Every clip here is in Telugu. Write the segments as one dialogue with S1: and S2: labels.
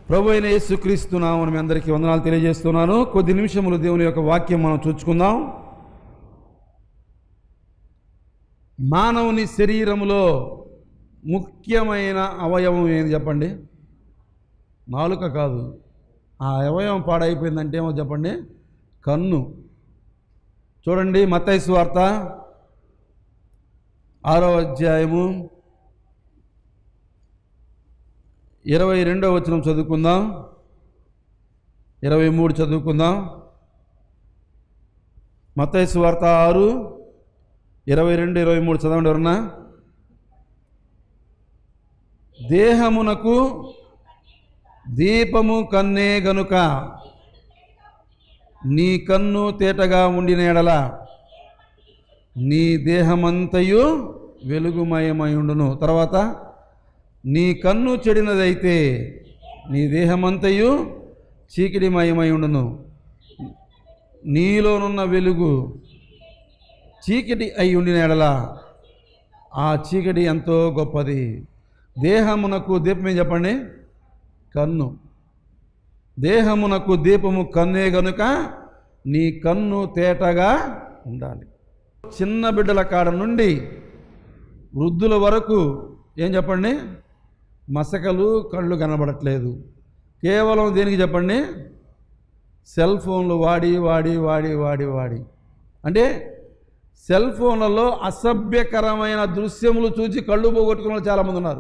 S1: ప్రభు అయిన యేసుక్రీస్తు నామని మీ అందరికీ వందనాలు తెలియజేస్తున్నాను కొద్ది నిమిషములు దేవుని యొక్క వాక్యం మనం చూచుకుందాం మానవుని శరీరములో ముఖ్యమైన అవయవం ఏది చెప్పండి నాలుక కాదు ఆ అవయవం పాడైపోయిందంటే ఏమో చెప్పండి కన్ను చూడండి మత్తైసు వార్త ఆరో అధ్యాయము ఇరవై రెండో వచనం చదువుకుందాం ఇరవై మూడు చదువుకుందాం మత్తైసు వార్త ఆరు ఇరవై రెండు ఇరవై మూడు చదవండి ఎవరన్నా దేహమునకు దీపము కన్నే గనుక నీ కన్ను తేటగా ఉండిన ఎడల నీ దేహమంతయు వెలుగుమయమై ఉండును తర్వాత నీ కన్ను చెడినదైతే నీ దేహమంతయు చీకటిమయమై ఉండును నీలోనున్న వెలుగు చీకటి అయి ఉండిన ఎడల ఆ చీకటి ఎంతో గొప్పది దేహమునకు దీపమే చెప్పండి కన్ను దేహమునకు దీపము కన్నే గనుక నీ కన్ను తేటగా ఉండాలి చిన్న బిడ్డల కాడ నుండి వృద్ధుల వరకు ఏం చెప్పండి మసకలు కళ్ళు కనబడట్లేదు కేవలం దేనికి చెప్పండి సెల్ ఫోన్లు వాడి వాడి వాడి వాడి వాడి అంటే సెల్ ఫోన్లలో అసభ్యకరమైన దృశ్యములు చూసి కళ్ళు పోగొట్టుకున్న వాళ్ళు చాలామంది ఉన్నారు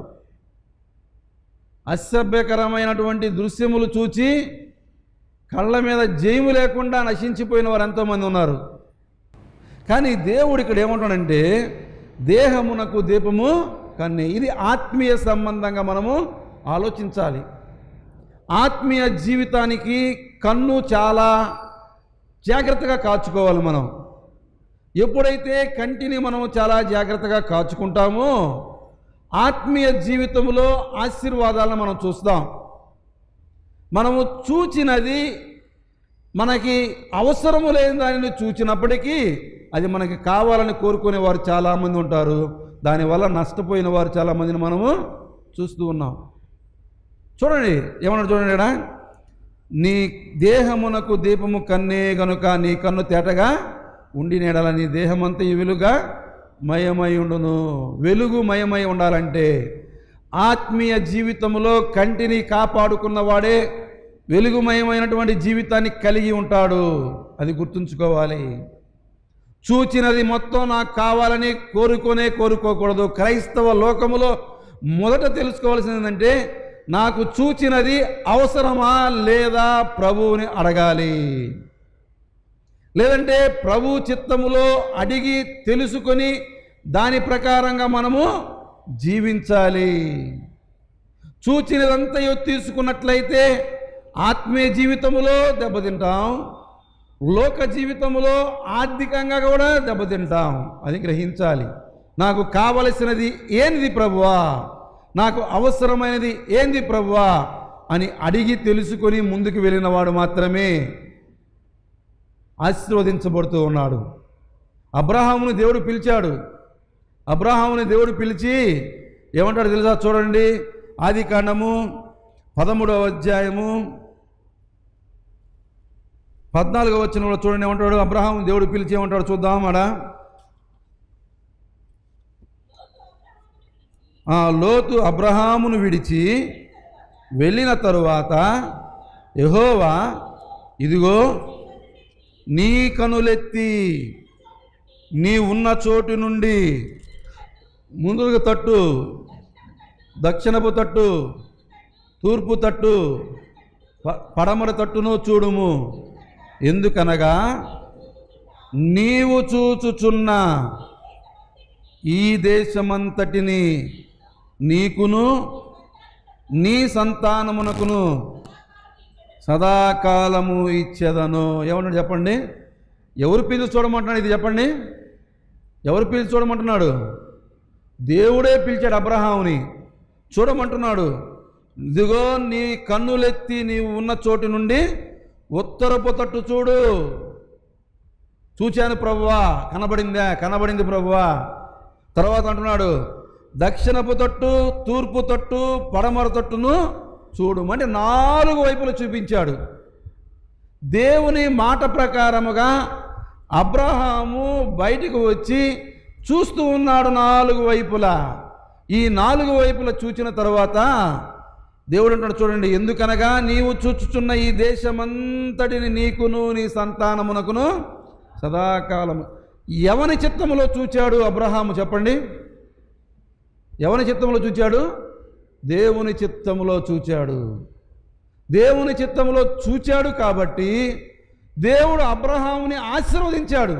S1: అసభ్యకరమైనటువంటి దృశ్యములు చూచి కళ్ళ మీద జయము లేకుండా నశించిపోయిన వారు ఎంతోమంది ఉన్నారు కానీ దేవుడు ఇక్కడ ఏమంటాడంటే దేహమునకు దీపము కన్నే ఇది ఆత్మీయ సంబంధంగా మనము ఆలోచించాలి ఆత్మీయ జీవితానికి కన్ను చాలా జాగ్రత్తగా కాచుకోవాలి మనం ఎప్పుడైతే కంటిని మనం చాలా జాగ్రత్తగా కాచుకుంటామో ఆత్మీయ జీవితంలో ఆశీర్వాదాలను మనం చూస్తాం మనము చూచినది మనకి అవసరము లేని దానిని చూచినప్పటికీ అది మనకి కావాలని కోరుకునే వారు చాలామంది ఉంటారు దానివల్ల నష్టపోయిన వారు చాలామందిని మనము చూస్తూ ఉన్నాం చూడండి ఏమన్నాడు చూడండి ఇక్కడ నీ దేహమునకు దీపము కన్నే గనుక నీ కన్ను తేటగా ఉండి నేడల నీ దేహమంతా ఈ వెలుగా మయమై ఉండును వెలుగు మయమై ఉండాలంటే ఆత్మీయ జీవితంలో కంటిని కాపాడుకున్నవాడే వెలుగుమయమైనటువంటి జీవితాన్ని కలిగి ఉంటాడు అది గుర్తుంచుకోవాలి చూచినది మొత్తం నాకు కావాలని కోరుకోనే కోరుకోకూడదు క్రైస్తవ లోకములో మొదట తెలుసుకోవాల్సింది ఏంటంటే నాకు చూచినది అవసరమా లేదా ప్రభువుని అడగాలి లేదంటే ప్రభు చిత్తములో అడిగి తెలుసుకొని దాని ప్రకారంగా మనము జీవించాలి చూచినదంతయో తీసుకున్నట్లయితే ఆత్మీయ జీవితములో దెబ్బతింటాం లోక జీవితంలో ఆర్థికంగా కూడా దెబ్బతింటాం అది గ్రహించాలి నాకు కావలసినది ఏంది ప్రభువా నాకు అవసరమైనది ఏంది ప్రభువా అని అడిగి తెలుసుకొని ముందుకు వెళ్ళిన వాడు మాత్రమే ఆశీర్వదించబడుతూ ఉన్నాడు అబ్రహాముని దేవుడు పిలిచాడు అబ్రహాముని దేవుడు పిలిచి ఏమంటాడు తెలుసా చూడండి ఆది కాండము పదమూడవ అధ్యాయము పద్నాలుగో వచ్చిన కూడా చూడండి ఏమంటాడు అబ్రహాం దేవుడు పిలిచి ఏమంటాడు చూద్దాం ఆడ ఆ లోతు అబ్రహామును విడిచి వెళ్ళిన తరువాత యెహోవా ఇదిగో నీ కనులెత్తి నీ ఉన్న చోటు నుండి ముందుకు తట్టు దక్షిణపు తట్టు తూర్పు తట్టు ప- పడమర తట్టును చూడుము ఎందుకనగా నీవు చూచుచున్న ఈ దేశమంతటిని నీకును నీ సంతానమునకును సదాకాలము ఇచ్చేదను ఏమన్నాడు చెప్పండి ఎవరు పిలిచి చూడమంటున్నాడు ఇది చెప్పండి ఎవరు పిలిచి చూడమంటున్నాడు దేవుడే పిలిచాడు అబ్రహాముని చూడమంటున్నాడు ఇదిగో నీ కన్నులెత్తి నీవు ఉన్న చోటు నుండి ఉత్తరపు తట్టు చూడు చూచాను ప్రభువా కనబడిందా కనబడింది ప్రభువా తర్వాత అంటున్నాడు దక్షిణపు తట్టు తూర్పు తట్టు పడమర తట్టును చూడుము అంటే నాలుగు వైపులు చూపించాడు దేవుని మాట ప్రకారముగా అబ్రహాము బయటికి వచ్చి చూస్తూ ఉన్నాడు నాలుగు వైపులా ఈ నాలుగు వైపులా చూచిన తర్వాత దేవుడు అంటాడు చూడండి ఎందుకనగా నీవు చూచుచున్న ఈ దేశమంతటిని నీకును నీ సంతానమునకును సదాకాలము ఎవని చిత్తములో చూచాడు అబ్రహాము చెప్పండి ఎవని చిత్తంలో చూచాడు దేవుని చిత్తములో చూచాడు దేవుని చిత్తములో చూచాడు కాబట్టి దేవుడు అబ్రహాముని ఆశీర్వదించాడు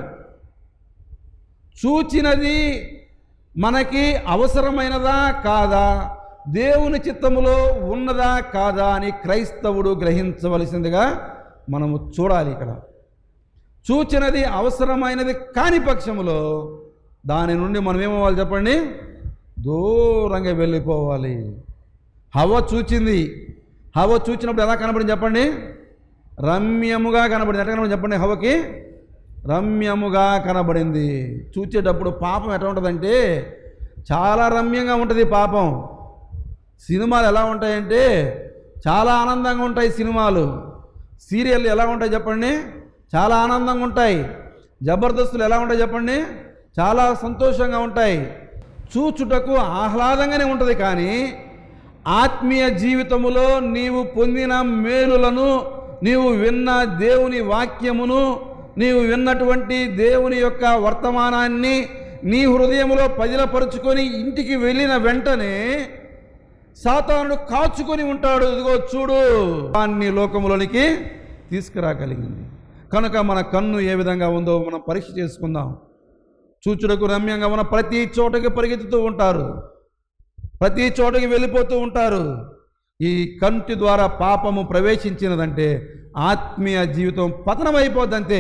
S1: చూచినది మనకి అవసరమైనదా కాదా దేవుని చిత్తములో ఉన్నదా కాదా అని క్రైస్తవుడు గ్రహించవలసిందిగా మనము చూడాలి ఇక్కడ చూచినది అవసరమైనది కాని పక్షములో దాని నుండి మనం ఏమవ్వాలి చెప్పండి దూరంగా వెళ్ళిపోవాలి హవ చూచింది హవ చూచినప్పుడు ఎలా కనబడింది చెప్పండి రమ్యముగా కనబడింది ఎట్లా కనబడింది చెప్పండి హవకి రమ్యముగా కనబడింది చూచేటప్పుడు పాపం ఎట్లా ఉంటుందంటే చాలా రమ్యంగా ఉంటుంది పాపం సినిమాలు ఎలా ఉంటాయంటే చాలా ఆనందంగా ఉంటాయి సినిమాలు సీరియల్ ఎలా ఉంటాయి చెప్పండి చాలా ఆనందంగా ఉంటాయి జబర్దస్తులు ఎలా ఉంటాయి చెప్పండి చాలా సంతోషంగా ఉంటాయి చూచుటకు ఆహ్లాదంగానే ఉంటుంది కానీ ఆత్మీయ జీవితములో నీవు పొందిన మేలులను నీవు విన్న దేవుని వాక్యమును నీవు విన్నటువంటి దేవుని యొక్క వర్తమానాన్ని నీ హృదయంలో పదిలపరుచుకొని ఇంటికి వెళ్ళిన వెంటనే సాతానుడు కాచుకొని ఉంటాడు ఇదిగో చూడు దాన్ని లోకములోనికి తీసుకురాగలిగింది కనుక మన కన్ను ఏ విధంగా ఉందో మనం పరీక్ష చేసుకుందాం చూచుటకు రమ్యంగా ఉన్న ప్రతి చోటకి పరిగెత్తుతూ ఉంటారు ప్రతి చోటకి వెళ్ళిపోతూ ఉంటారు ఈ కంటి ద్వారా పాపము ప్రవేశించినదంటే ఆత్మీయ జీవితం పతనమైపోద్దంతే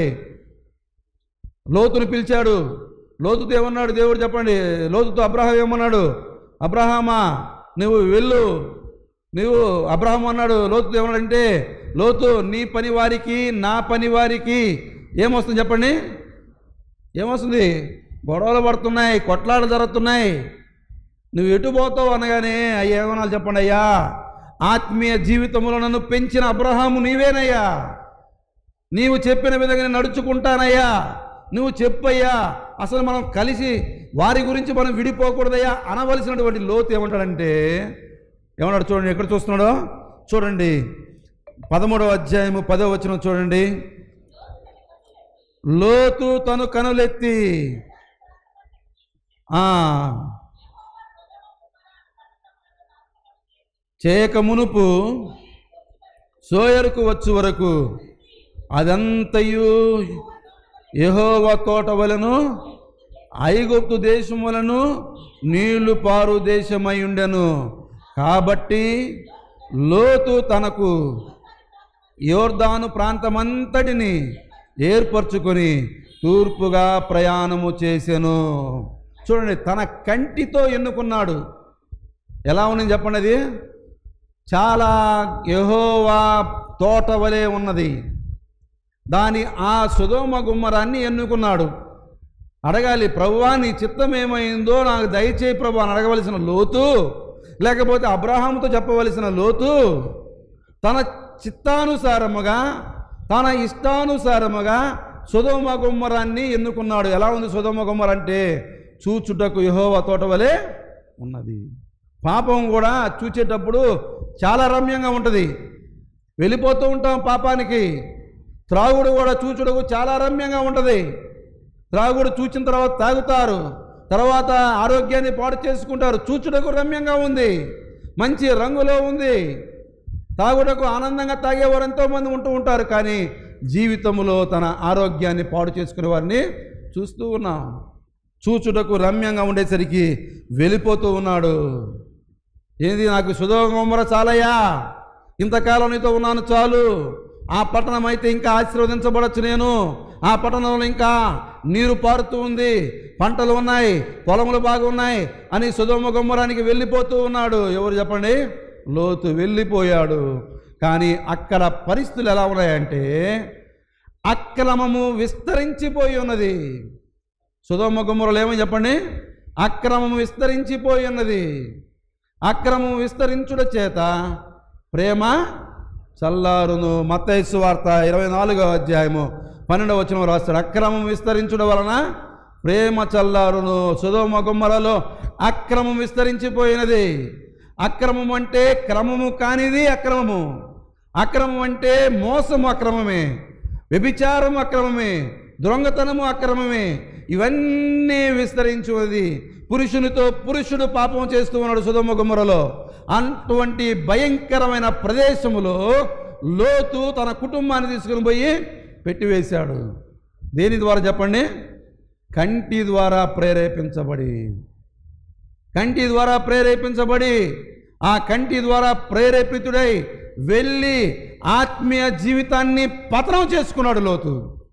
S1: లోతును పిలిచాడు లోతుతో ఏమన్నాడు దేవుడు చెప్పండి లోతుతో అబ్రహాం ఏమన్నాడు అబ్రహామా నువ్వు వెళ్ళు నువ్వు అబ్రహాం అన్నాడు లోతుతో ఏమన్నాడంటే లోతు నీ పని వారికి నా పని వారికి ఏమొస్తుంది చెప్పండి ఏమొస్తుంది గొడవలు పడుతున్నాయి కొట్లాటలు జరుగుతున్నాయి నువ్వు ఎటు పోతావు అనగానే అయ్యా ఏమనాలి చెప్పండి అయ్యా ఆత్మీయ జీవితంలో నన్ను పెంచిన అబ్రహాము నీవేనయ్యా నీవు చెప్పిన విధంగా నేను నడుచుకుంటానయ్యా నువ్వు చెప్పయ్యా అసలు మనం కలిసి వారి గురించి మనం విడిపోకూడదయ్యా అనవలసినటువంటి లోతు ఏమంటాడంటే ఏమన్నాడు చూడండి ఎక్కడ చూస్తున్నాడో చూడండి పదమూడవ అధ్యాయము పదవ వచనం చూడండి లోతు తను కనులెత్తి ఆ, చేయక మునుపు సోయరుకు వచ్చు వరకు అదంతయు యెహోవా తోట వలను ఐగుప్తు దేశం వలను నీళ్లు పారు దేశమై ఉండెను కాబట్టి లోతు తనకు యోర్దాను ప్రాంతమంతటిని ఏర్పరచుకొని తూర్పుగా ప్రయాణము చేసెను చూడండి తన కంటితో ఎన్నుకున్నాడు ఎలా ఉన్నది చెప్పండి అది చాలా యెహోవా తోట వలె ఉన్నది దాని ఆ సుధోమ గుమ్మరాన్ని ఎన్నుకున్నాడు అడగాలి ప్రభువా నీ చిత్తం ఏమైందో నాకు దయచేయి ప్రభు అని అడగవలసిన లోతు లేకపోతే అబ్రహాముతో చెప్పవలసిన లోతు తన చిత్తానుసారముగా తన ఇష్టానుసారముగా సుధోమ గుమ్మరాన్ని ఎన్నుకున్నాడు ఎలా ఉంది సుధోమ గుమ్మర అంటే చూచుటకు యహోవ తోట వలె ఉన్నది పాపం కూడా చూచేటప్పుడు చాలా రమ్యంగా ఉంటుంది వెళ్ళిపోతూ ఉంటాం పాపానికి త్రాగుడు కూడా చూచుటకు చాలా రమ్యంగా ఉంటుంది త్రాగుడు చూచిన తర్వాత తాగుతారు తర్వాత ఆరోగ్యాన్ని పాడు చేసుకుంటారు చూచుటకు రమ్యంగా ఉంది మంచి రంగులో ఉంది తాగుటకు ఆనందంగా తాగేవారు ఎంతోమంది ఉంటూ ఉంటారు కానీ జీవితంలో తన ఆరోగ్యాన్ని పాడు చేసుకునే వారిని చూస్తూ ఉన్నాం చూచుటకు రమ్యంగా ఉండేసరికి వెళ్ళిపోతూ ఉన్నాడు ఏది నాకు సుధోగమర చాలయ్యా ఇంతకాలం నీతో ఉన్నాను చాలు ఆ పట్టణం అయితే ఇంకా ఆశీర్వదించబడచ్చు నేను ఆ పట్టణంలో ఇంకా నీరు పారుతూ ఉంది పంటలు ఉన్నాయి పొలములు బాగున్నాయి అని సుధోమ గుమ్మరానికి వెళ్ళిపోతూ ఉన్నాడు ఎవరు చెప్పండి లోతు వెళ్ళిపోయాడు కానీ అక్కడ పరిస్థితులు ఎలా ఉన్నాయంటే అక్రమము విస్తరించిపోయి ఉన్నది సుధోమ గుమ్మరులు ఏమని చెప్పండి అక్రమము విస్తరించిపోయి ఉన్నది అక్రమం విస్తరించుట చేత ప్రేమ చల్లారును మత్తైసు వార్త ఇరవై నాలుగో అధ్యాయము పన్నెండవ వచనం రాస్తాడు అక్రమం విస్తరించడం వలన ప్రేమ చల్లారును సుధోమ గుమ్మలలో అక్రమం విస్తరించిపోయినది అక్రమం అంటే క్రమము కానిది అక్రమము అక్రమం అంటే మోసము అక్రమమే వ్యభిచారం అక్రమమే దొంగతనము అక్రమమే ఇవన్నీ విస్తరించున్నది పురుషునితో పురుషుడు పాపం చేస్తూ ఉన్నాడు సుధమ గుమ్మరలో అటువంటి భయంకరమైన ప్రదేశములో లోతు తన కుటుంబాన్ని తీసుకుని పోయి పెట్టివేశాడు దేని ద్వారా చెప్పండి కంటి ద్వారా ప్రేరేపించబడి కంటి ద్వారా ప్రేరేపించబడి ఆ కంటి ద్వారా ప్రేరేపితుడై వెళ్ళి ఆత్మీయ జీవితాన్ని పతనం చేసుకున్నాడు లోతు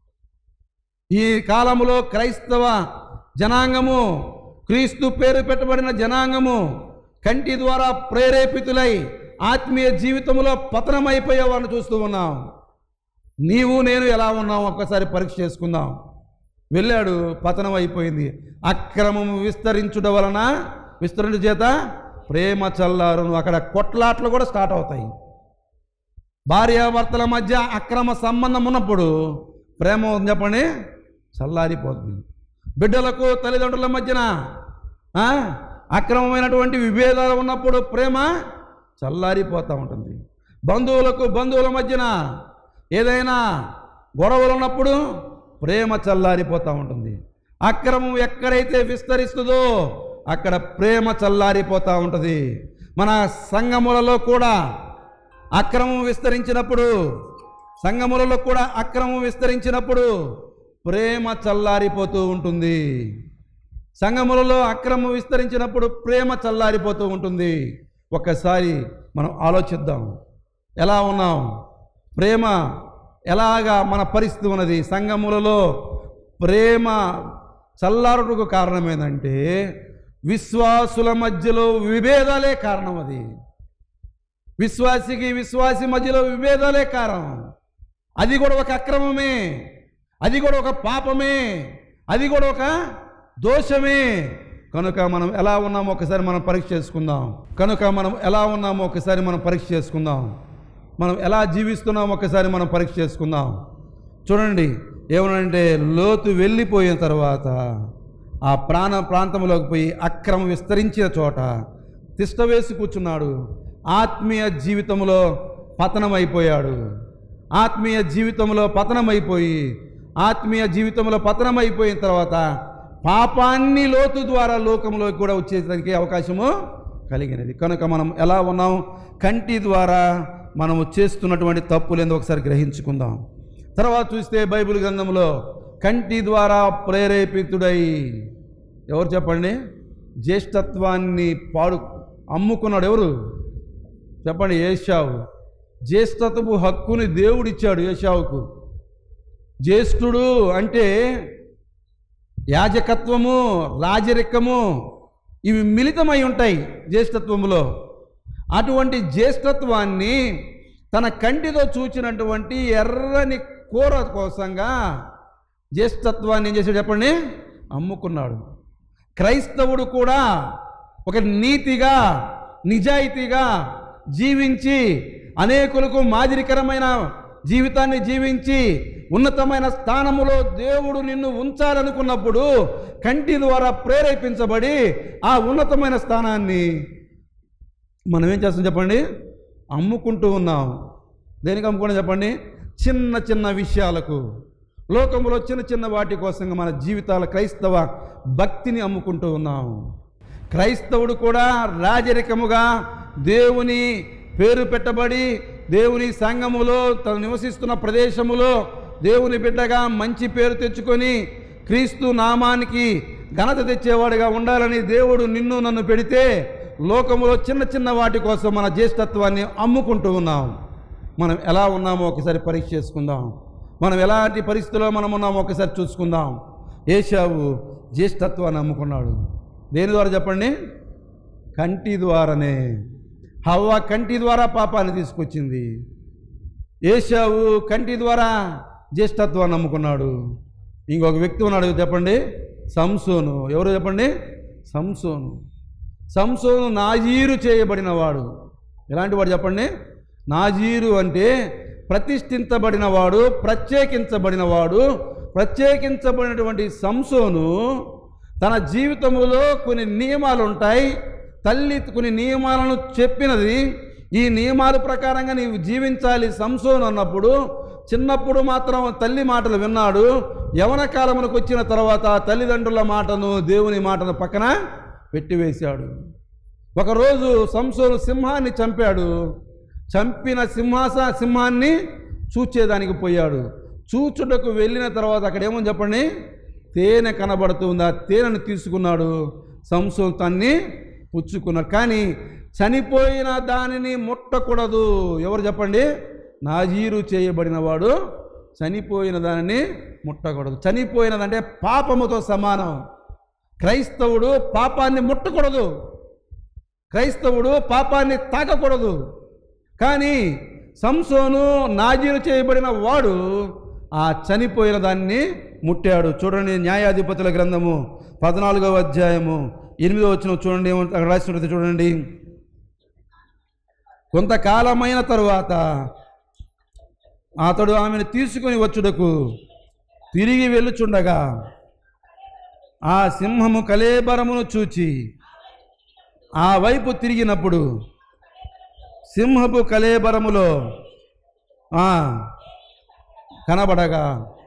S1: ఈ కాలములో క్రైస్తవ జనాంగము క్రీస్తు పేరు పెట్టబడిన జనాంగము కంటి ద్వారా ప్రేరేపితులై ఆత్మీయ జీవితంలో పతనమైపోయేవాడిని చూస్తూ ఉన్నాం నీవు నేను ఎలా ఉన్నాం ఒక్కసారి పరీక్ష చేసుకుందాం వెళ్ళాడు పతనం అయిపోయింది అక్రమము విస్తరించుట వలన విస్తరించు చేత ప్రేమ చల్లారును అక్కడ కొట్లాట్లు కూడా స్టార్ట్ అవుతాయి భార్యాభర్తల మధ్య అక్రమ సంబంధం ఉన్నప్పుడు ప్రేమ ఉంది చెప్పండి చల్లారిపోతుంది బిడ్డలకు తల్లిదండ్రుల మధ్యన ఆ, అక్రమమైనటువంటి విభేదాలు ఉన్నప్పుడు ప్రేమ చల్లారిపోతూ ఉంటుంది బంధువులకు బంధువుల మధ్యన ఏదైనా గొడవలు ఉన్నప్పుడు ప్రేమ చల్లారిపోతూ ఉంటుంది అక్రమం ఎక్కడైతే విస్తరిస్తుందో అక్కడ ప్రేమ చల్లారిపోతూ ఉంటుంది మన సంఘములలో కూడా అక్రమం విస్తరించినప్పుడు సంఘములలో కూడా అక్రమం విస్తరించినప్పుడు ప్రేమ చల్లారిపోతూ ఉంటుంది సంఘములలో అక్రమం విస్తరించినప్పుడు ప్రేమ చల్లారిపోతూ ఉంటుంది ఒక్కసారి మనం ఆలోచిద్దాం ఎలా ఉన్నాం ప్రేమ ఎలాగా మన పరిస్థితి ఉన్నది సంఘములలో ప్రేమ చల్లారుటకు కారణం ఏంటంటే విశ్వాసుల మధ్యలో విభేదాలే కారణం అది విశ్వాసికి విశ్వాసి మధ్యలో విభేదాలే కారణం అది కూడా ఒక అక్రమమే అది కూడా ఒక పాపమే అది కూడా ఒక దోషమే కనుక మనం ఎలా ఉన్నామో ఒకసారి మనం పరీక్ష చేసుకుందాం కనుక మనం ఎలా ఉన్నామో ఒకసారి మనం పరీక్ష చేసుకుందాం మనం ఎలా జీవిస్తున్నామో ఒకసారి మనం పరీక్ష చేసుకుందాం చూడండి ఏమనంటే లోతు వెళ్ళిపోయిన తర్వాత ఆ ప్రాణ ప్రాంతంలోకి పోయి అక్రమం విస్తరించిన చోట తిష్ట వేసి కూర్చున్నాడు ఆత్మీయ జీవితంలో పతనమైపోయాడు ఆత్మీయ జీవితంలో పతనమైపోయి ఆత్మీయ జీవితంలో పతనమైపోయిన తర్వాత పాపాన్ని లోతు ద్వారా లోకంలోకి కూడా వచ్చేసరికి అవకాశము కలిగినది కనుక మనం ఎలా ఉన్నాం కంటి ద్వారా మనము చేస్తున్నటువంటి తప్పులేందో ఒకసారి గ్రహించుకుందాం తర్వాత చూస్తే బైబిల్ గ్రంథంలో కంటి ద్వారా ప్రేరేపితుడై ఎవరు చెప్పండి జ్యేష్ఠత్వాన్ని పాడు అమ్ముకున్నాడు ఎవరు చెప్పండి ఏషావు జ్యేష్ఠత్వపు హక్కుని దేవుడిచ్చాడు ఏషావుకు జ్యేష్ఠుడు అంటే యాజకత్వము రాజరికము ఇవి మిళితమై ఉంటాయి జ్యేష్ఠత్వములో అటువంటి జ్యేష్ఠత్వాన్ని తన కంటితో చూచినటువంటి ఎర్రని కూర కోసంగా జ్యేష్ఠత్వాన్ని ఏం చేశాడు చెప్పండి అమ్ముకున్నాడు క్రైస్తవుడు కూడా ఒక నీతిగా నిజాయితీగా జీవించి అనేకులకు మాదిరికరమైన జీవితాన్ని జీవించి ఉన్నతమైన స్థానములో దేవుడు నిన్ను ఉంచాలనుకున్నప్పుడు కంటి ద్వారా ప్రేరేపించబడి ఆ ఉన్నతమైన స్థానాన్ని మనం ఏం చేస్తాం చెప్పండి అమ్ముకుంటూ ఉన్నాం దేనికి అమ్ముకుంటాం చెప్పండి చిన్న చిన్న విషయాలకు లోకంలో చిన్న చిన్న వాటి కోసం మన జీవితాల క్రైస్తవ భక్తిని అమ్ముకుంటూ ఉన్నాం క్రైస్తవుడు కూడా రాజరికముగా దేవుని పేరు పెట్టబడి దేవుని సంఘములో తను నివసిస్తున్న ప్రదేశములో దేవుని బిడ్డగా మంచి పేరు తెచ్చుకొని క్రీస్తు నామానికి ఘనత తెచ్చేవాడిగా ఉండాలని దేవుడు నిన్ను నన్ను పెడితే లోకములో చిన్న చిన్న వాటి కోసం మన జ్యేష్ఠత్వాన్ని అమ్ముకుంటూ ఉన్నాం మనం ఎలా ఉన్నామో ఒకసారి పరీక్ష చేసుకుందాం మనం ఎలాంటి పరిస్థితుల్లో మనం ఉన్నామో ఒకసారి చూసుకుందాం ఏషావు జ్యేష్ఠత్వాన్ని అమ్ముకున్నాడు దేని ద్వారా చెప్పండి కంటి ద్వారానే హవ్వ కంటి ద్వారా పాపాన్ని తీసుకొచ్చింది ఏషావు కంటి ద్వారా జ్యేష్ఠత్వాన్ని నమ్ముకున్నాడు ఇంకొక వ్యక్తి ఉన్నాడు చెప్పండి సంసోను ఎవరు చెప్పండి సంసోను సంసోను నాజీరు చేయబడిన వాడు ఎలాంటి వాడు చెప్పండి నాజీరు అంటే ప్రతిష్ఠించబడినవాడు ప్రత్యేకించబడినవాడు ప్రత్యేకించబడినటువంటి సంసోను తన జీవితంలో కొన్ని నియమాలు ఉంటాయి తల్లి కొన్ని నియమాలను చెప్పినది ఈ నియమాల ప్రకారంగా నీవు జీవించాలి సంసోను అన్నప్పుడు చిన్నప్పుడు మాత్రం తల్లి మాటలు విన్నాడు యవన కాలమునకు వచ్చిన తర్వాత తల్లిదండ్రుల మాటను దేవుని మాటను పక్కన పెట్టివేశాడు ఒకరోజు సంసోను సింహాన్ని చంపాడు చంపిన సింహాస సింహాన్ని చూచేదానికి పోయాడు చూచుటకు వెళ్ళిన తర్వాత అక్కడ ఏమని చెప్పండి తేనె కనబడుతుంది ఆ తేనెను తీసుకున్నాడు సంసోను తన్ని పుచ్చుకున్నాడు కానీ చనిపోయిన దానిని ముట్టకూడదు ఎవరు చెప్పండి నాజీరు చేయబడినవాడు చనిపోయిన దానిని ముట్టకూడదు చనిపోయినదంటే పాపముతో సమానం క్రైస్తవుడు పాపాన్ని ముట్టకూడదు క్రైస్తవుడు పాపాన్ని తాకకూడదు కానీ సంసోను నాజీరు చేయబడిన వాడు ఆ చనిపోయిన దాన్ని ముట్టాడు చూడండి న్యాయాధిపతుల గ్రంథము పద్నాలుగవ అధ్యాయము ఎనిమిదో వచ్చిన చూడండి ఏమో అక్కడ రాసి చూడండి కొంతకాలమైన తరువాత అతడు ఆమెను తీసుకొని వచ్చుటకు తిరిగి వెళ్ళుచుండగా ఆ సింహము కలేబరమును చూచి ఆ వైపు తిరిగినప్పుడు సింహపు కలేబరములో ఆ, కనబడగా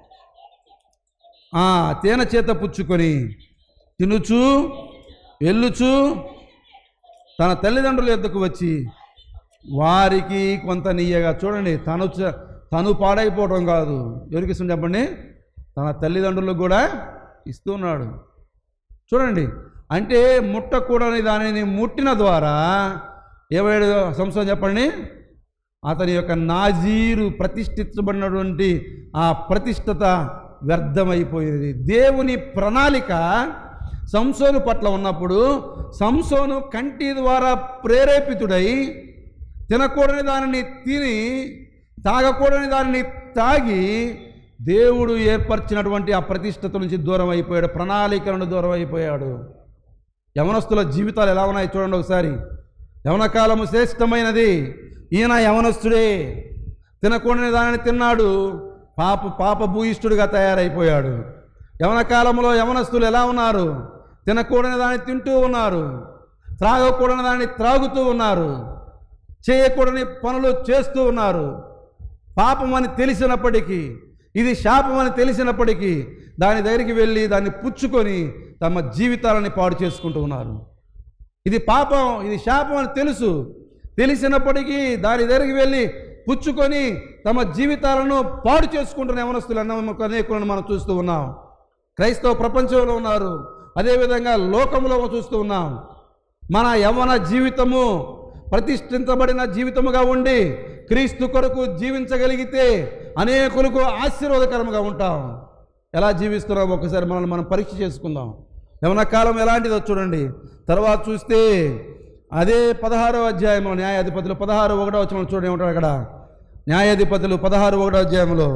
S1: ఆ తేనె చేత పుచ్చుకొని తినుచు వెళ్ళుచు తన తల్లిదండ్రుల యొద్దకు వచ్చి వారికి కొంత నీయగా చూడండి తను చ- తను పాడైపోవడం కాదు ఎవరికి ఇస్తుంది చెప్పండి తన తల్లిదండ్రులకు కూడా ఇస్తున్నాడు చూడండి అంటే ముట్టకూడని దానిని ముట్టిన ద్వారా ఏమయ్యాడు సంవత్సరం చెప్పండి అతని యొక్క నాజీరు ప్రతిష్ఠించబడినటువంటి ఆ ప్రతిష్టత వ్యర్థమైపోయేది దేవుని ప్రణాళిక సంసోను పట్ల ఉన్నప్పుడు సంసోను కంటి ద్వారా ప్రేరేపితుడై తినకూడని దానిని తిని తాగకూడని దానిని తాగి దేవుడు ఏర్పరిచినటువంటి ఆ ప్రతిష్టత నుంచి దూరం అయిపోయాడు ప్రణాళిక నుండి దూరం అయిపోయాడు యవనస్తుల జీవితాలు ఎలా ఉన్నాయి చూడండి ఒకసారి యవన కాలము శ్రేష్టమైనది ఈయన యవనస్తుడే తినకూడని దానిని తిన్నాడు పాప పాప భూయిష్ఠుడిగా తయారైపోయాడు యవన కాలంలో యవనస్తులు ఎలా ఉన్నారు తినకూడని దాన్ని తింటూ ఉన్నారు త్రాగకూడని దాన్ని త్రాగుతూ ఉన్నారు చేయకూడని పనులు చేస్తూ ఉన్నారు పాపం అని తెలిసినప్పటికీ ఇది శాపం అని తెలిసినప్పటికీ దాని దగ్గరికి వెళ్ళి దాన్ని పుచ్చుకొని తమ జీవితాలని పాడు చేసుకుంటూ ఉన్నారు ఇది పాపం ఇది శాపం అని తెలుసు తెలిసినప్పటికీ దాని దగ్గరికి వెళ్ళి పుచ్చుకొని తమ జీవితాలను పాడు చేసుకుంటున్న యవనస్తులు అన్న అనేకులను మనం చూస్తూ ఉన్నాం క్రైస్తవ ప్రపంచంలో ఉన్నారు అదేవిధంగా లోకంలో చూస్తూ ఉన్నాం మన యవ్వన జీవితము ప్రతిష్ఠించబడిన జీవితముగా ఉండి క్రీస్తు కొరకు జీవించగలిగితే అనేకులకు ఆశీర్వాదకరంగా ఉంటాం ఎలా జీవిస్తున్నాం ఒకసారి మనల్ని మనం పరీక్ష చేసుకుందాం యవన కాలం ఎలాంటిదో చూడండి తర్వాత చూస్తే అదే పదహారో అధ్యాయంలో న్యాయాధిపతులు పదహారు ఒకటో వచ్చిన చూడండి ఏమంటారు అక్కడ న్యాయాధిపతులు పదహారు ఒకటో అధ్యాయంలో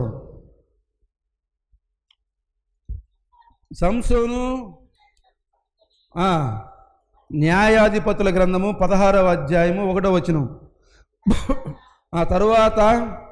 S1: సంసోను ఆ, న్యాయాధిపతుల గ్రంథము పదహారవ అధ్యాయము ఒకటో వచనం ఆ తరువాత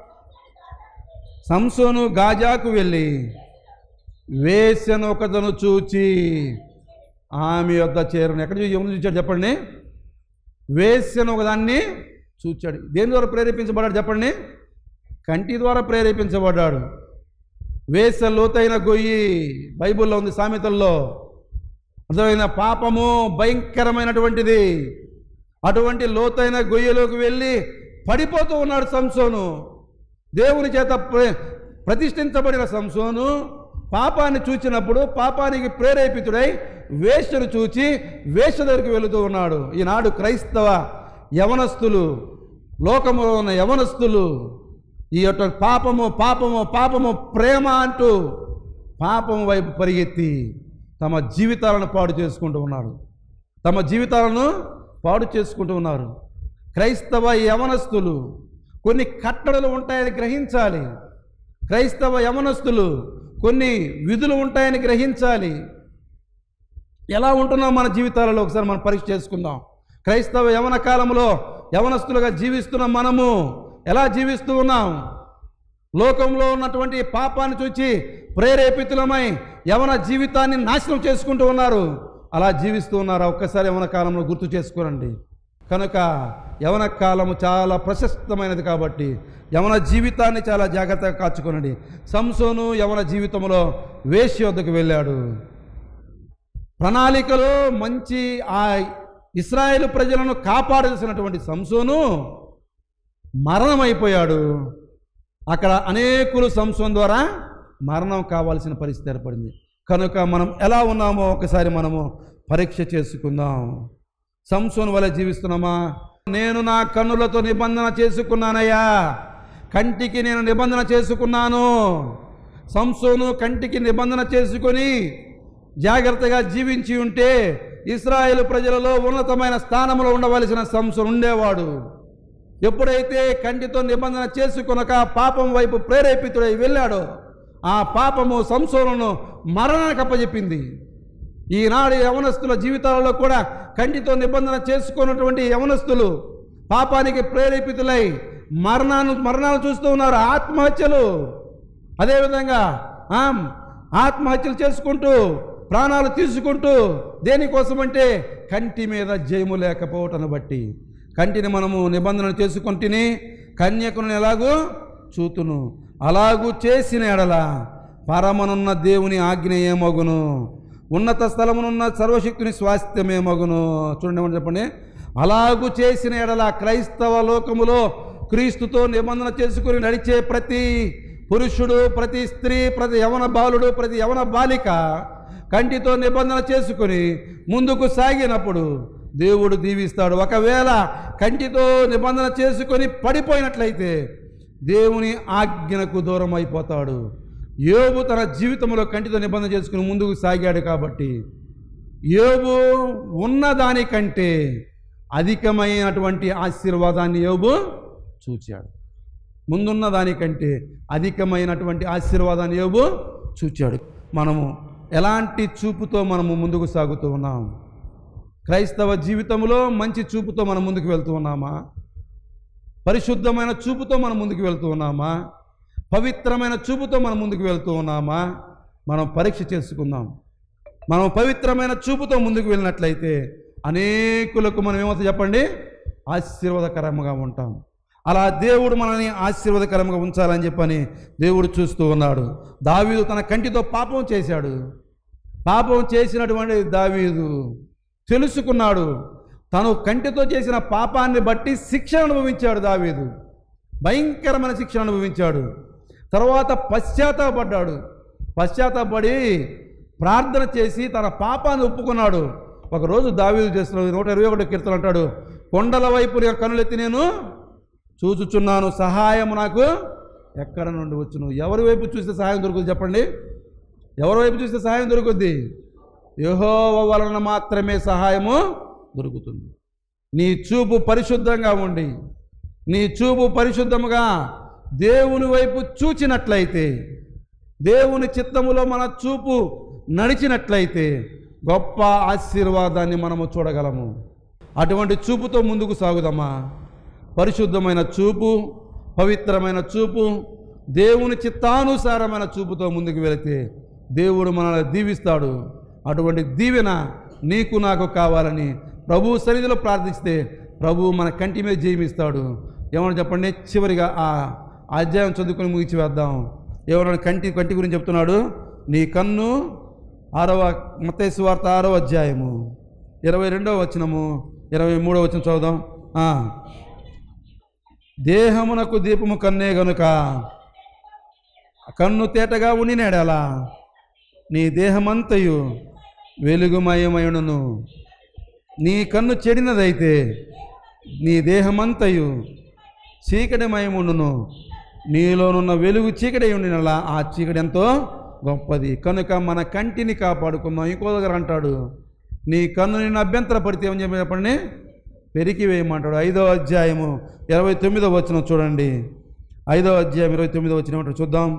S1: సంసోను గాజాకు వెళ్ళి వేసెను ఒకతను చూచి ఆమె యొద్ద చేరును ఎక్కడ చూసి ఎవరు చూచాడు చెప్పండి వేసెను ఒకదాన్ని చూచాడు దేని ద్వారా ప్రేరేపించబడ్డాడు చెప్పండి కంటి ద్వారా ప్రేరేపించబడ్డాడు వేస లోతైన గొయ్యి బైబిల్లో ఉంది సామెతల్లో అర్థమైన పాపము భయంకరమైనటువంటిది అటువంటి లోతైన గొయ్యలోకి వెళ్ళి పడిపోతూ ఉన్నాడు సంసోను దేవుని చేత ప్ర- ప్రతిష్ఠించబడిన సంసోను పాపాన్ని చూచినప్పుడు పాపానికి ప్రేరేపితుడై వేశ్యను చూచి వేశ్య దగ్గరికి వెళుతూ ఉన్నాడు ఈనాడు క్రైస్తవ యవనస్తులు లోకములో ఉన్న యవనస్తులు ఈ యొక్క పాపము పాపము పాపము ప్రేమ అంటూ పాపం వైపు పరిగెత్తి తమ జీవితాలను పాడు చేసుకుంటూ ఉన్నారు తమ జీవితాలను పాడు చేసుకుంటూ ఉన్నారు క్రైస్తవ యవనస్తులు కొన్ని కట్టడలు ఉంటాయని గ్రహించాలి క్రైస్తవ యవనస్తులు కొన్ని విధులు ఉంటాయని గ్రహించాలి ఎలా ఉంటున్నాం మన జీవితాలలో ఒకసారి మనం పరీక్ష చేసుకుందాం క్రైస్తవ యవన కాలంలో యవనస్తులుగా జీవిస్తున్న మనము ఎలా జీవిస్తూ ఉన్నాం లోకంలో ఉన్నటువంటి పాపాన్ని చూచి ప్రేరేపితులమై యవన జీవితాన్ని నాశనం చేసుకుంటూ ఉన్నారు అలా జీవిస్తూ ఉన్నారు ఒక్కసారి యవన కాలంలో గుర్తు చేసుకోనండి కనుక యవన కాలము చాలా ప్రశస్తమైనది కాబట్టి యవన జీవితాన్ని చాలా జాగ్రత్తగా కాచుకోనండి సంసోను యవన జీవితంలో వేశ్య వద్దకు వెళ్ళాడు ప్రణాళికలో మంచి ఆ ఇస్రాయేల్ ప్రజలను కాపాడాల్సినటువంటి సంసోను మరణమైపోయాడు అక్కడ అనేకులు సంశయం ద్వారా మరణం కావాల్సిన పరిస్థితి ఏర్పడింది కనుక మనం ఎలా ఉన్నామో ఒకసారి మనము పరీక్ష చేసుకుందాం సంసోన్ వల్ల జీవిస్తున్నామా నేను నా కన్నులతో నిబంధన చేసుకున్నానయ్యా కంటికి నేను నిబంధన చేసుకున్నాను సంసోను కంటికి నిబంధన చేసుకొని జాగ్రత్తగా జీవించి ఉంటే ఇస్రాయేల్ ప్రజలలో ఉన్నతమైన స్థానంలో ఉండవలసిన సంసోన్ ఉండేవాడు ఎప్పుడైతే కంటితో నిబంధన చేసుకొనక పాపం వైపు ప్రేరేపితుడై వెళ్ళాడో ఆ పాపము సంసోను మరణానికి అప్పచెప్పింది ఈనాడు యవనస్తుల జీవితాలలో కూడా కంటితో నిబంధన చేసుకున్నటువంటి యవనస్తులు పాపానికి ప్రేరేపితులై మరణాలు మరణాలు చూస్తూ ఉన్నారు ఆత్మహత్యలు అదేవిధంగా ఆ, ఆత్మహత్యలు చేసుకుంటూ ప్రాణాలు తీసుకుంటూ దేనికోసమంటే కంటి మీద జయము లేకపోవటను బట్టి కంటిని మనము నిబంధన చేసుకుంటేనే కన్యకుని ఎలాగూ చూతును అలాగూ చేసిన ఎడల పరమనున్న దేవుని ఆజ్ఞ ఏమగును ఉన్నత స్థలమునున్న సర్వశక్తుని స్వాస్థ్యమే మగును చూడండి ఏమని చెప్పండి అలాగూ చేసిన ఎడల క్రైస్తవ లోకములో క్రీస్తుతో నిబంధన చేసుకుని నడిచే ప్రతి పురుషుడు ప్రతి స్త్రీ ప్రతి యవన బాలుడు ప్రతి యవన బాలిక కంటితో నిబంధన చేసుకుని ముందుకు సాగినప్పుడు దేవుడు దీవిస్తాడు ఒకవేళ కంటితో నిబంధన చేసుకొని పడిపోయినట్లయితే దేవుని ఆజ్ఞకు దూరం అయిపోతాడు యోబు తన జీవితంలో కంటితో నిబంధన చేసుకుని ముందుకు సాగాడు కాబట్టి యోబు ఉన్నదానికంటే అధికమైనటువంటి ఆశీర్వాదాన్ని యోబు చూచాడు ముందున్న దానికంటే అధికమైనటువంటి ఆశీర్వాదాన్ని యోబు చూచాడు మనము ఎలాంటి చూపుతో మనము ముందుకు సాగుతూ ఉన్నాం క్రైస్తవ జీవితంలో మంచి చూపుతో మనం ముందుకు వెళ్తూ ఉన్నామా పరిశుద్ధమైన చూపుతో మనం ముందుకు వెళ్తూ ఉన్నామా పవిత్రమైన చూపుతో మనం ముందుకు వెళ్తూ ఉన్నామా మనం పరీక్ష చేసుకుందాం మనం పవిత్రమైన చూపుతో ముందుకు వెళ్ళినట్లయితే అనేకులకు మనం ఏమవుతుంది చెప్పండి ఆశీర్వాదకరంగా ఉంటాం అలా దేవుడు మనల్ని ఆశీర్వాదకరంగా ఉంచాలని చెప్పని దేవుడు చూస్తూ ఉన్నాడు దావీదు తన కంటితో పాపం చేశాడు పాపం చేసినటువంటి దావీదు తెలుసుకున్నాడు తను కంటితో చేసిన పాపాన్ని బట్టి శిక్ష అనుభవించాడు దావీదు భయంకరమైన శిక్ష అనుభవించాడు తర్వాత పశ్చాత్తాపడ్డాడు పశ్చాత్తాపడి ప్రార్థన చేసి తన పాపాన్ని ఒప్పుకున్నాడు ఒకరోజు దావీదు చేస్తున్నాడు నూట ఇరవై ఒకటి కీర్తన అంటాడు కొండల వైపు నేను కనులెత్తి నేను చూచుచున్నాను సహాయం నాకు ఎక్కడ నుండి వచ్చును ఎవరి వైపు చూస్తే సహాయం దొరుకుతుంది చెప్పండి ఎవరి వైపు చూస్తే సహాయం దొరుకుద్ది యెహోవ వలన మాత్రమే సహాయము దొరుకుతుంది నీ చూపు పరిశుద్ధంగా ఉండి నీ చూపు పరిశుద్ధముగా దేవుని వైపు చూచినట్లయితే దేవుని చిత్తములో మన చూపు నడిచినట్లయితే గొప్ప ఆశీర్వాదాన్ని మనము చూడగలము అటువంటి చూపుతో ముందుకు సాగుదామా పరిశుద్ధమైన చూపు పవిత్రమైన చూపు దేవుని చిత్తానుసారమైన చూపుతో ముందుకు వెళితే దేవుడు మనల్ని దీవిస్తాడు అటువంటి దీవెన నీకు నాకు కావాలని ప్రభు సన్నిధిలో ప్రార్థిస్తే ప్రభు మన కంటి మీద జయమిస్తాడు ఏమన్నా చెప్పండి చివరిగా ఆ అధ్యాయం చదువుకొని ముగించి వేద్దాం ఏమన్నా కంటి కంటి గురించి చెప్తున్నాడు నీ కన్ను ఆరవ మత్తయి వార్త ఆరవ అధ్యాయము ఇరవై రెండవ వచనము ఇరవై మూడవ వచనం చదువుదాం ఆ. దేహమునకు దీపము కన్నే గనుక కన్ను తేటగా ఉండినాడలా నీ దేహమంతయు వెలుగుమయమయుడును నీ కన్ను చెడినదైతే నీ దేహమంతయు చీకటిమయముండును నీలోనున్న వెలుగు చీకటి ఉండినలా ఆ చీకటి ఎంతో గొప్పది కనుక మన కంటిని కాపాడుకుందాం ఇంకో దగ్గర అంటాడు నీ కన్ను నిన్ను అభ్యంతరపడితే ఏమని చెప్పి చెప్పండి పెరికి వేయమంటాడు ఐదో అధ్యాయము ఇరవై తొమ్మిదో వచ్చిన చూడండి ఐదో అధ్యాయం ఇరవై తొమ్మిదో వచ్చిన ఏమంటాడు చూద్దాం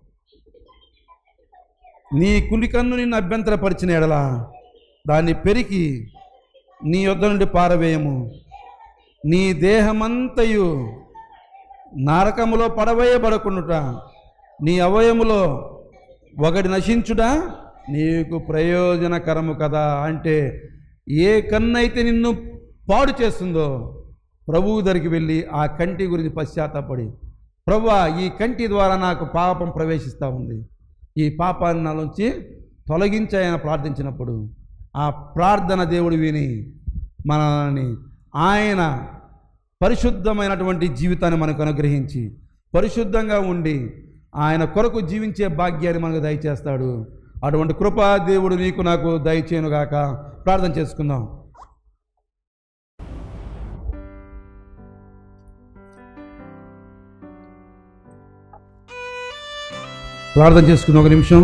S1: నీ కుడి కన్ను నిన్ను అభ్యంతరపరిచిన ఎడలా దాన్ని పెరికి నీ యొద్ద నుండి పారవేయము నీ దేహమంతయు నరకములో పడవేయబడకుండుట నీ అవయములో ఒకటి నశించుట నీకు ప్రయోజనకరము కదా అంటే ఏ కన్నైతే నిన్ను పాడు చేస్తుందో ప్రభువు దగ్గరికి వెళ్ళి ఆ కంటి గురించి పశ్చాత్తాపడి ప్రభువా ఈ కంటి ద్వారా నాకు పాపం ప్రవేశిస్తూ ఉంది ఈ పాపాన్ని నాలోంచి తొలగించాయని ప్రార్థించినప్పుడు ఆ ప్రార్థన దేవుడు విని మనల్ని ఆయన పరిశుద్ధమైనటువంటి జీవితాన్ని మనకు అనుగ్రహించి పరిశుద్ధంగా ఉండి ఆయన కొరకు జీవించే భాగ్యాన్ని మనకు దయచేస్తాడు అటువంటి కృపా దేవుడు నీకు నాకు దయచేయనుగాక ప్రార్థన చేసుకుందాం ప్రార్థన చేసుకుందాం ఒక నిమిషం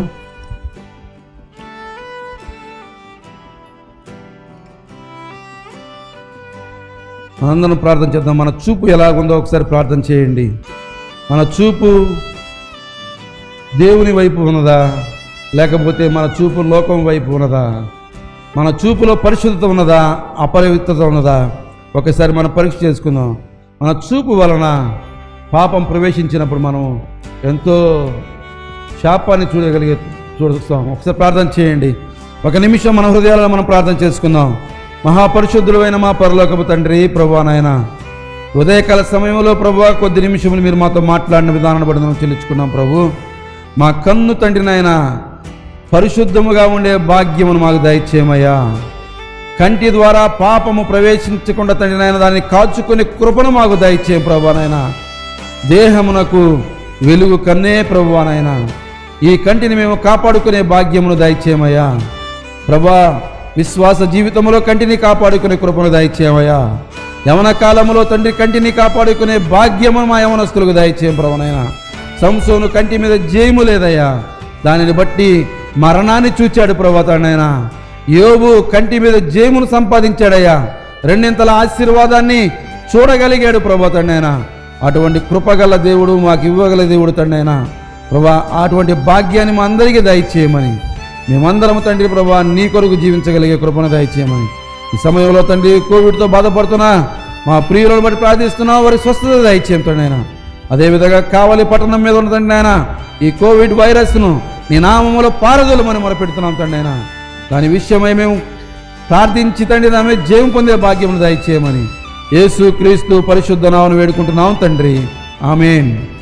S1: మనందరం ప్రార్థన చేద్దాం మన చూపు ఎలాగుందో ఒకసారి ప్రార్థన చేయండి మన చూపు దేవుని వైపు ఉన్నదా లేకపోతే మన చూపు లోకం వైపు ఉన్నదా మన చూపులో పరిశుద్ధత ఉన్నదా అపవిత్రత ఉన్నదా ఒకసారి మనం పరీక్ష చేసుకుందాం మన చూపు వలన పాపం ప్రవేశించినప్పుడు మనం ఎంతో శాపాన్ని చూడగలిగే చూస్తాం ఒకసారి ప్రార్థన చేయండి ఒక నిమిషం మన హృదయాలలో మనం ప్రార్థన చేసుకుందాం మహాపరిశుద్ధులైన మా పరలోకపు తండ్రి ప్రభా నాయన ఉదయకాల సమయంలో ప్రభు కొద్ది నిమిషములు మీరు మాతో మాట్లాడిన విధానాన్ని బట్టి మనం చెల్లించుకున్నాం ప్రభు మా కన్ను తండ్రి నాయన పరిశుద్ధముగా ఉండే భాగ్యమును మాకు దయచేయమయ్యా కంటి ద్వారా పాపము ప్రవేశించకుండా తండ్రి నాయన దాన్ని కాచుకునే కృపను మాకు దయచేయం ప్రభా నాయన దేహమునకు వెలుగు కన్నే ప్రభువా నాయన ఈ కంటిని మేము కాపాడుకునే భాగ్యమును దయచేయమయ్యా ప్రభా విశ్వాస జీవితంలో కంటిని కాపాడుకునే కృపను దయచేయమయ్యా యవన కాలంలో తండ్రి కంటిని కాపాడుకునే భాగ్యము మా యవనస్తులకు దయచేయం ప్రభునైనా సంసోను కంటి మీద జయము లేదయ్యా దానిని బట్టి మరణాన్ని చూచాడు ప్రభాతనైనా యోబు కంటి మీద జయమును సంపాదించాడయ్యా రెండింతల ఆశీర్వాదాన్ని చూడగలిగాడు ప్రభాతనైనా అటువంటి కృపగల దేవుడు మాకు ఇవ్వగల దేవుడు తండ్రైనా ప్రభా అటువంటి భాగ్యాన్ని మా అందరికీ దయచేయమని మేమందరం తండ్రి ప్రభా నీ కొరకు జీవించగలిగే కృపను దయచేయమని ఈ సమయంలో తండ్రి కోవిడ్తో బాధపడుతున్నా మా ప్రియులను బట్టి ప్రార్థిస్తున్నా వారి స్వస్థత దయచేయం తండ్రి ఆయన అదేవిధంగా కావలి పట్టణం మీద ఉన్న తండ్రి ఆయన ఈ కోవిడ్ వైరస్ను నీ నామములో పారదోలమని మొరపెడుతున్నాం తండ్రి ఆయన దాని విషయమై మేము ప్రార్థించి తండ్రి దాని మీద జయం పొందే భాగ్యమును దయచేయమని యేసు క్రీస్తు పరిశుద్ధ నామను వేడుకుంటున్నాం తండ్రి ఆమెన్